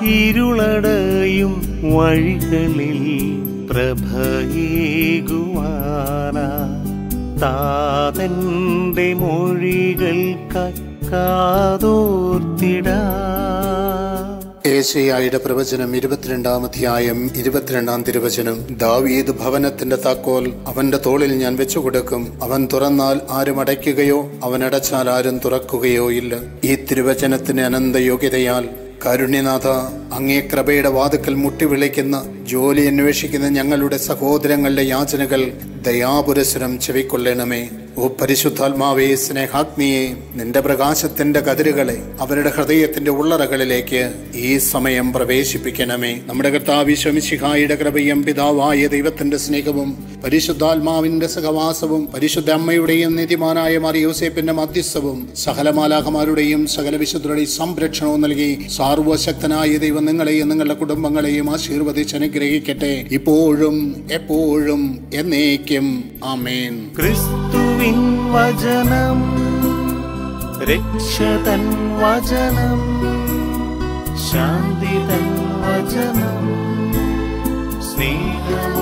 ഇരുളടയും വഴികളിൽ പ്രഭയേകുവാനാ താതന്റെ മൊഴികൾക്കായി കാതോർത്തിടാ ഏശയായുടെ പ്രവചനം ഇരുപത്തിരണ്ടാം അധ്യായം ഇരുപത്തിരണ്ടാം തിരുവചനം ദാവീദ് ഭവനത്തിന്റെ താക്കോൽ അവന്റെ തോളിൽ ഞാൻ വെച്ചുകൊടുക്കും അവൻ തുറന്നാൽ ആരും അടയ്ക്കുകയോ അവൻ അടച്ചാൽ ആരും തുറക്കുകയോ ഇല്ല ഈ തിരുവചനത്തിന് അനന്ത യോഗ്യതയാൽ കാരുണ്യനാഥ അങ്ങേ കൃപയുടെ വാതുക്കൽ മുട്ടി വിളിക്കുന്ന ജോലി അന്വേഷിക്കുന്ന ഞങ്ങളുടെ സഹോദരങ്ങളുടെ യാചനകൾ ദയാപുരസ്സരം ചെവിക്കൊള്ളണമേ ഓ പരിശുദ്ധാത്മാവേ സ്നേഹാഗ്നിയെ നിന്റെ പ്രകാശത്തിന്റെ കതിരുകളെ അവരുടെ ഹൃദയത്തിന്റെ ഉള്ളറകളിലേക്ക് ഈ സമയം പ്രവേശിപ്പിക്കണമേ നമ്മുടെ കർത്താവിശ്വമിശിഹായുടെ കൃപയും പിതാവായ ദൈവത്തിന്റെ സ്നേഹവും പരിശുദ്ധാത്മാവിന്റെ സഹവാസവും പരിശുദ്ധ അമ്മയുടെയും നീതിമാനായ മറിയൂസേപ്പിന്റെ മധ്യസ്ഥവും സകല മാലാഖമാരുടെയും സകല വിശുദ്ധരുടെയും സംരക്ഷണവും നൽകി സാർവശക്തനായ ദൈവം നിങ്ങളെയും നിങ്ങളുടെ കുടുംബങ്ങളെയും ആശീർവദിച്ച് അനുഗ്രഹിക്കട്ടെ ഇപ്പോഴും എപ്പോഴും എന്നേക്കും ആമേൻ ക്രിസ്തുവിൻ വചനം രക്ഷതൻ വചനം ശാന്തിതൻ വചനം സ്നേഹം